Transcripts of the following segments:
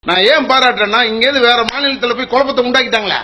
நான் ஏன் பாராட்டுறேன்னா இங்கேருந்து வேற மாநிலத்தில் போய் குழப்பத்தை உண்டாக்கிட்டாங்களே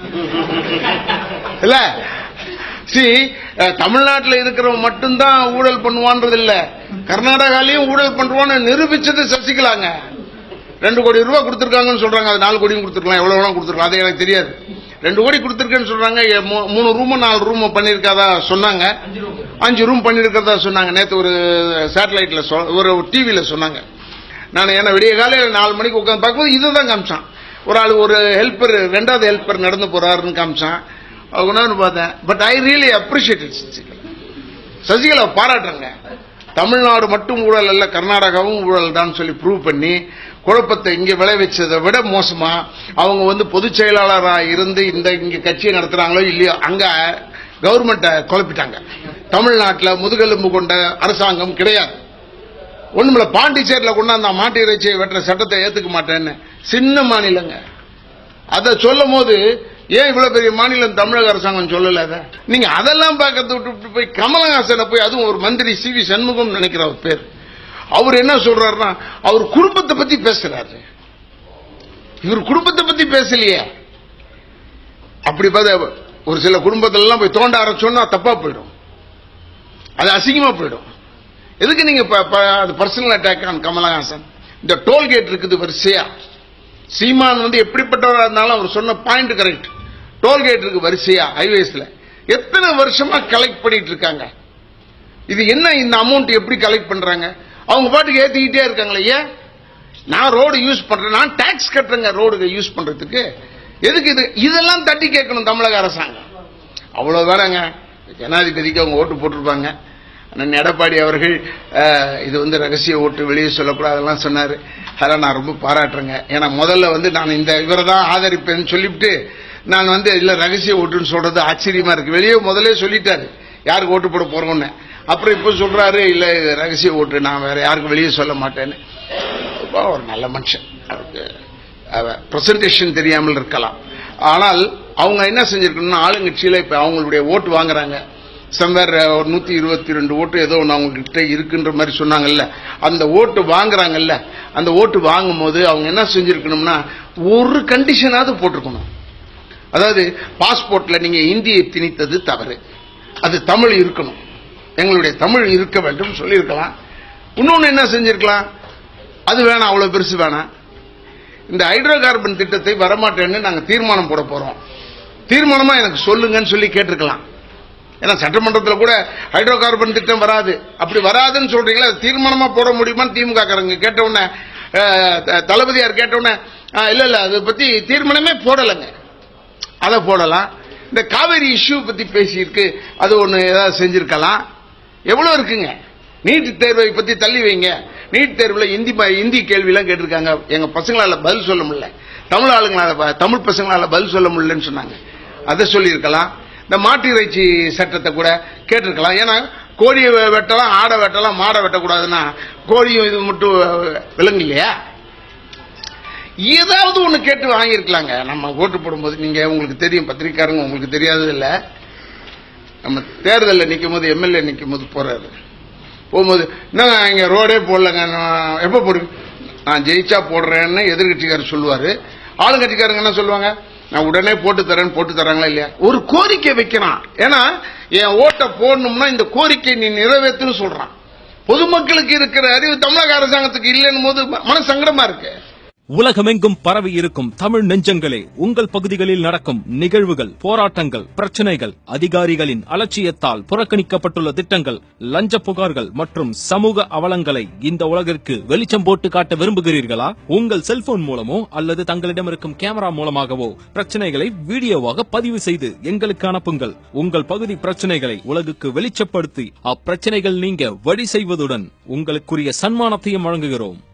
இல்ல சி தமிழ்நாட்டில் இருக்கிறவன் மட்டும்தான் ஊழல் பண்ணுவான்றது இல்ல கர்நாடகாலையும் ஊழல் பண்றான்னு நிரூபிச்சது சசிகலாங்க ரெண்டு கோடி ரூபாய் கொடுத்துருக்காங்கன்னு சொல்றாங்க அது நாலு கோடியும் கொடுத்துருக்கலாம் எவ்வளவு வேணா கொடுத்துருக்கலாம் அது எனக்கு தெரியாது ரெண்டு கோடி கொடுத்துருக்கேன்னு சொல்றாங்க எ- மூ- மூணு ரூம் நாலு ரூம் பண்ணிருக்காதா சொன்னாங்க அஞ்சு ரூம் பண்ணிருக்கிறதா சொன்னாங்க நேத்து ஒரு சேட்டலைட்ல ஒரு டிவியில சொன்னாங்க நான் என்ன விடிய காலையில் நாலு மணிக்கு உட்காந்து பார்க்கும்போது இதுதான் காமிச்சான் ஒரு ஆள் ஒரு ஹெல்ப்பர் ரெண்டாவது ஹெல்ப்பர் நடந்து போறாருன்னு காமிச்சான் கொண்டாந்து பார்த்தேன் but I really appreciate Sasikala Sasikala பாராட்டுறேங்க தமிழ்நாடு மட்டும் ஊழல் அல்ல கர்நாடகாவும் ஊழல் தான் சொல்லி ப்ரூவ் பண்ணி குழப்பத்தை இங்க விளைவிச்சதை விட மோசமா அவங்க வந்து பொதுச் செயலாளராக இருந்து இந்த இங்க கட்சியை நடத்துறாங்களோ இல்லையோ அங்க கவர்மெண்ட்டை குழப்பிட்டாங்க தமிழ்நாட்டில் முதுகெலும்பு கொண்ட அரசாங்கம் கிடையாது ஒண்ணுமில்ல பாண்டிச்சேரியில் கொண்டாந்து மாட்டு இறைச்சியை வெட்டுற சட்டத்தை ஏத்துக்க மாட்டேன்னு சின்ன மாநிலங்க அதை சொல்லும் போது ஏன் இவ்வளவு பெரிய மாநிலம் தமிழக அரசாங்கம் சொல்லல அதை நீங்க அதெல்லாம் பார்க்கறது விட்டு போய் கமலஹாசனை போய் அதுவும் ஒரு மந்திரி சி வி சண்முகம் நினைக்கிற ஒரு பேர் அவர் என்ன சொல்றாருன்னா அவர் குடும்பத்தை பத்தி பேசுறாரு இவர் குடும்பத்தை பத்தி பேசலையே அப்படி பார்த்தா ஒரு சில குடும்பத்துல எல்லாம் போய் தோண்ட ஆரம்பிச்சோன்னா தப்பா போயிடும் அது அசிங்கமா போயிடும் எதுக்கு நீங்க ப- ப- அது பர்சனல் அட்டாக் ஆன் கமலஹாசன் இந்த டோல்கேட் இருக்குது வரிசையா சீமான் வந்து எப்படிப்பட்டவரா இருந்தாலும் அவர் சொன்ன பாயிண்ட் கரெக்ட் டோல்கேட் இருக்கு வரிசையா ஹைவேஸ்ல எத்தனை வருஷமா கலெக்ட் பண்ணிட்டு இருக்காங்க இது என்ன இந்த அமௌண்ட் எப்படி கலெக்ட் பண்றாங்க அவங்க பாட்டுக்கு ஏத்திக்கிட்டே இருக்காங்களே ஏன் நான் ரோடு யூஸ் பண்றேன் நான் டாக்ஸ் கட்டுறேங்க ரோடு யூஸ் பண்றதுக்கு எதுக்கு இது இதெல்லாம் தட்டி கேட்கணும் தமிழக அரசாங்கம் அவ்வளவு வேணாங்க ஜனாதிபதிக்கு அவங்க ஓட்டு போட்டிருப்பாங்க அண்ணன் எடப்பாடி அவர்கள் அஹ், இது வந்து ரகசிய ஓட்டு வெளியே சொல்லக்கூடாதெல்லாம் சொன்னாரு அதெல்லாம் நான் ரொம்ப பாராட்டுறேங்க ஏன்னா முதல்ல வந்து நான் இந்த இவரை தான் ஆதரிப்பேன்னு சொல்லிவிட்டு நான் வந்து இல்ல ரகசிய ஓட்டுன்னு சொல்றது ஆச்சரியமா இருக்கு வெளியே முதல்ல சொல்லிட்டாரு யாருக்கு ஓட்டு போட போறோம்னு அப்புறம் இப்ப சொல்றாரு இல்ல இது ரகசிய ஓட்டு நான் வேற யாருக்கும் வெளியே சொல்ல மாட்டேன்னு ரொம்ப ஒரு நல்ல மனுஷன் அவருக்கு பிரசன்டேஷன் தெரியாமல் இருக்கலாம் ஆனால் அவங்க என்ன செஞ்சிருக்கணும்னா ஆளுங்கட்சியில இப்ப அவங்களுடைய ஓட்டு வாங்குறாங்க சம்வேர் ஒரு நூத்தி இருபத்தி ரெண்டு ஓட்டு ஏதோ ஒன்று அவங்க கிட்ட இருக்குன்ற மாதிரி சொன்னாங்கல்ல அந்த ஓட்டு வாங்குறாங்கல்ல அந்த ஓட்டு வாங்கும் போது அவங்க என்ன செஞ்சிருக்கணும்னா ஒரு கண்டிஷனாவது போட்டிருக்கணும் அதாவது பாஸ்போர்ட்ல நீங்க இந்தியை திணித்தது தவறு அது தமிழ் இருக்கணும் எங்களுடைய தமிழ் இருக்க வேண்டும் சொல்லியிருக்கலாம் இன்னொன்னு என்ன செஞ்சிருக்கலாம் அது வேணாம் அவ்வளவு பெருசு வேணாம் இந்த ஹைட்ரோ கார்பன் திட்டத்தை வரமாட்டேன்னு நாங்க தீர்மானம் போட போறோம் தீர்மானமா எனக்கு சொல்லுங்கன்னு சொல்லி கேட்டிருக்கலாம் ஏன்னா சட்டமன்றத்தில் கூட ஹைட்ரோ கார்பன் திட்டம் வராது அப்படி வராதுன்னு சொல்றீங்களா அது தீர்மானமா போட முடியுமான்னு திமுக காரங்க கேட்ட உடனே அஹ், த- தளபதியார் கேட்ட உடனே அஹ், இல்ல இல்ல அதை பத்தி தீர்மானமே போடலைங்க அதை போடலாம் இந்த காவேரி இஷ்யூ பத்தி பேசியிருக்கு அது ஒண்ணு ஏதாவது செஞ்சிருக்கலாம் எவ்வளவு இருக்குங்க நீட் தேர்வை பத்தி தள்ளி வைங்க நீட் தேர்வுல இந்தி ப- இந்தி கேள்வி எல்லாம் கேட்டிருக்காங்க எங்க பசங்களால பதில் சொல்ல முடியல தமிழ் ஆளுங்களால ப- தமிழ் பசங்களால பதில் சொல்ல முடியலன்னு சொன்னாங்க அதை சொல்லியிருக்கலாம் இந்த மாட்டு இறைச்சி சட்டத்தை கூட கேட்டிருக்கலாம் ஏன்னா கோழியை வெ- வெட்டலாம் ஆடை வெட்டலாம் மாடை வெட்டக்கூடாதுன்னா கோழியும் இது மட்டும் விலங்கு இல்லையா ஏதாவது ஒண்ணு கேட்டு வாங்கியிருக்கலாங்க நம்ம ஓட்டு போடும்போது நீங்க உங்களுக்கு தெரியும் பத்திரிக்காரங்க உங்களுக்கு தெரியாதது இல்ல நம்ம தேர்தலில் நிற்கும் போது எம்எல்ஏ நிற்கும் போது போறாரு போகும்போது என்னங்க இங்க ரோடே போடலங்க நான் எப்போ போடுங்க நான் ஜெயிச்சா போடுறேன்னு எதிர்கட்சிக்காரர் சொல்லுவாரு ஆளுங்கட்சிக்காரங்க என்ன சொல்லுவாங்க நான் உடனே போட்டு தரேன்னு போட்டு தராங்களா இல்லையா ஒரு கோரிக்கை வைக்கிறான் ஏன்னா என் ஓட்டை போடணும்னா இந்த கோரிக்கை நீ நிறைவேற்றுன்னு சொல்றான் பொதுமக்களுக்கு இருக்கிற அறிவு தமிழக அரசாங்கத்துக்கு இல்லைன்னு போது மன சங்கடமா இருக்கு உலகமெங்கும் பரவி இருக்கும் தமிழ் நெஞ்சங்களே உங்கள் பகுதிகளில் நடக்கும் நிகழ்வுகள் போராட்டங்கள் பிரச்சனைகள் அதிகாரிகளின் அலட்சியத்தால் புறக்கணிக்கப்பட்டுள்ள திட்டங்கள் லஞ்ச புகார்கள் மற்றும் சமூக அவலங்களை இந்த உலகிற்கு வெளிச்சம் போட்டு காட்ட விரும்புகிறீர்களா உங்கள் செல்போன் மூலமோ அல்லது தங்களிடம் இருக்கும் கேமரா மூலமாகவோ பிரச்சனைகளை வீடியோவாக பதிவு செய்து எங்களுக்கு அனுப்புங்கள் உங்கள் பகுதி பிரச்சனைகளை உலகுக்கு வெளிச்சப்படுத்தி அப்பிரச்சனைகள் நீங்க வழி செய்வதுடன் உங்களுக்குரிய சன்மானத்தையும் வழங்குகிறோம்